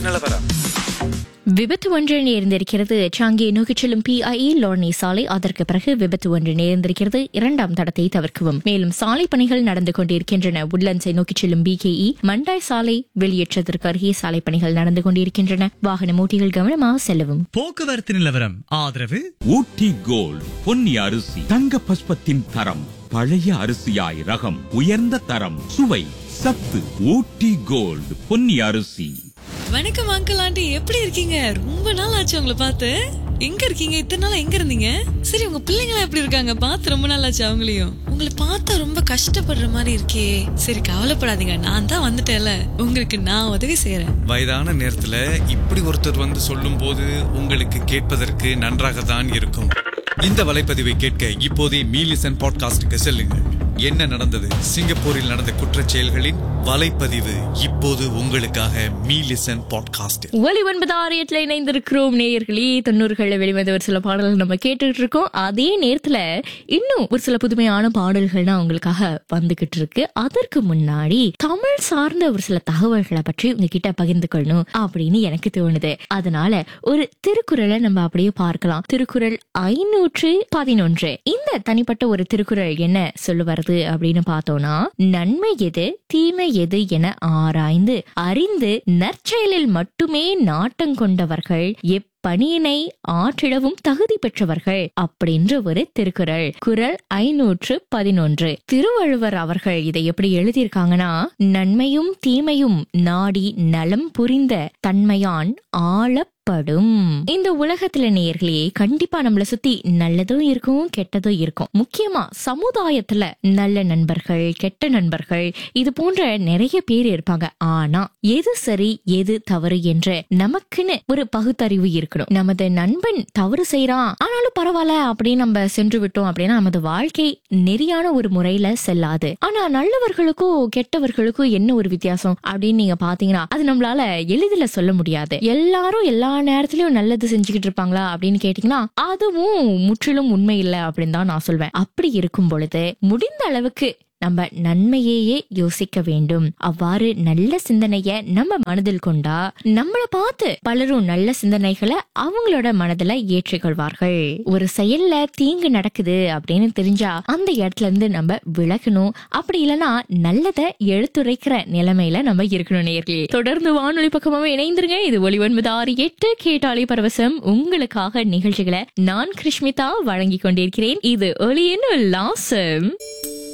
நிலவரம் விபத்து ஒன்று நேர்ந்திருக்கிறது சாங்கே நோக்கிச் செல்லும் பிஐஇ லோர்னி சாலை அதற்கு பிறகு விபத்து ஒன்று நேர்ந்திருக்கிறது இரண்டாம் தடத்தை தவிர்க்கவும் மேலும் சாலை பணிகள் நடந்து கொண்டிருக்கின்றன உட்லண்ட்ஸை நோக்கிச் செல்லும் பிகேஇ மண்டாய் சாலை வெளியேற்றத்திற்கு அருகே சாலை பணிகள் நடந்து கொண்டிருக்கின்றன வாகன ஓட்டிகள் கவனமாக செல்லவும் போக்குவரத்து நிலவரம் ஆதரவு ஊட்டி கோல்ட் பொன்னி அரிசி தங்க பஸ்பத்தின் தரம் பழைய அரிசியாய் ரகம் உயர்ந்த தரம் சுவை சத்து ஊட்டி கோல்ட் பொன்னி அரிசி வணக்கம் அங்கிள் ஆண்டி எப்படி இருக்கீங்க ரொம்ப நாள் ஆச்சு உங்களை பார்த்து எங்க இருக்கீங்க இத்தனை நாள் எங்க இருந்தீங்க சரி உங்க பிள்ளைங்க எப்படி இருக்காங்க பார்த்து ரொம்ப நாள் ஆச்சு அவங்களையும் உங்களை பார்த்தா ரொம்ப கஷ்டப்படுற மாதிரி இருக்கே சரி கவலைப்படாதீங்க நான் தான் வந்துட்டேன்ல உங்களுக்கு நான் உதவி செய்யறேன் வயதான நேரத்துல இப்படி ஒருத்தர் வந்து சொல்லும் போது உங்களுக்கு கேட்பதற்கு நன்றாக தான் இருக்கும் இந்த வலைப்பதிவை கேட்க இப்போதே மீலிசன் பாட்காஸ்டுக்கு செல்லுங்கள் என்ன நடந்தது சிங்கப்பூரில் நடந்த குற்றச் செயல்களின் வலைப்பதிவு இப்போது உங்களுக்காக மீலிசன் பாட்காஸ்ட் ஒலி ஒன்பது ஆறு எட்டுல இணைந்திருக்கிறோம் நேயர்களே தொண்ணூறுகளில் வெளிவந்த ஒரு சில பாடல்கள் நம்ம கேட்டுட்டு இருக்கோம் அதே நேரத்துல இன்னும் ஒரு சில புதுமையான பாடல்கள் தான் உங்களுக்காக வந்துகிட்டு இருக்கு அதற்கு முன்னாடி தமிழ் சார்ந்த ஒரு சில தகவல்களை பற்றி உங்ககிட்ட பகிர்ந்து கொள்ளணும் அப்படின்னு எனக்கு தோணுது அதனால ஒரு திருக்குறளை நம்ம அப்படியே பார்க்கலாம் திருக்குறள் ஐநூற்று பதினொன்று இந்த தனிப்பட்ட ஒரு திருக்குறள் என்ன சொல்ல வருது அப்படின்னு பார்த்தோம்னா நன்மை எது தீமை எது என ஆராய்ந்து அறிந்து நற்செயலில் மட்டுமே நாட்டம் கொண்டவர்கள் எப்பணியினை ஆற்றிடவும் தகுதி பெற்றவர்கள் அப்படின்ற ஒரு திருக்குறள் குறள் ஐநூற்று பதினொன்று திருவள்ளுவர் அவர்கள் இதை எப்படி எழுதியிருக்காங்கன்னா நன்மையும் தீமையும் நாடி நலம் புரிந்த தன்மையான் ஆளப்படும் இந்த உலகத்துல நேர்களே கண்டிப்பா நம்மள சுத்தி நல்லதும் இருக்கும் கெட்டதும் இருக்கும் முக்கியமா சமுதாயத்துல நல்ல நண்பர்கள் கெட்ட நண்பர்கள் இது போன்ற நிறைய பேர் இருப்பாங்க ஆனா எது சரி எது தவறு என்ற நமக்குன்னு ஒரு பகுத்தறிவு இருக்கணும் நமது நண்பன் தவறு செய்யறான் ஆனாலும் பரவாயில்ல அப்படின்னு நம்ம சென்று விட்டோம் அப்படின்னா நமது வாழ்க்கை நெறியான ஒரு முறையில செல்லாது ஆனா நல்லவர்களுக்கும் கெட்டவர்களுக்கும் என்ன ஒரு வித்தியாசம் அப்படின்னு நீங்க பாத்தீங்கன்னா அது நம்மளால எளிதில சொல்ல முடியாது எல்லாரும் எல்லா நேரத்திலயும் நல்லது செஞ்சுக்கிட்டு இருப்பாங்களா அப்படின்னு கேட்டீங்கன்னா அதுவும் முற்றிலும் உண்மை இல்லை அப்படின்னு தான் நான் சொல்வேன் அப்படி இருக்கும் பொழுது முடிந்த அளவுக்கு நம்ம நன்மையையே யோசிக்க வேண்டும் அவ்வாறு நல்ல சிந்தனைய நம்ம மனதில் கொண்டா நம்மள பார்த்து பலரும் நல்ல சிந்தனைகளை அவங்களோட மனதுல ஏற்றுக்கொள்வார்கள் ஒரு செயல்ல தீங்கு நடக்குது அப்படின்னு தெரிஞ்சா அந்த இடத்துல இருந்து நம்ம விலகணும் அப்படி இல்லைன்னா நல்லதை எடுத்துரைக்கிற நிலைமையில நம்ம இருக்கணும் நேர்களே தொடர்ந்து வானொலி பக்கமாவே இணைந்திருங்க இது ஒளி ஒன்பது ஆறு எட்டு கேட்டாலே பரவசம் உங்களுக்காக நிகழ்ச்சிகளை நான் கிருஷ்மிதா வழங்கி கொண்டிருக்கிறேன் இது ஒளியின் உல்லாசம்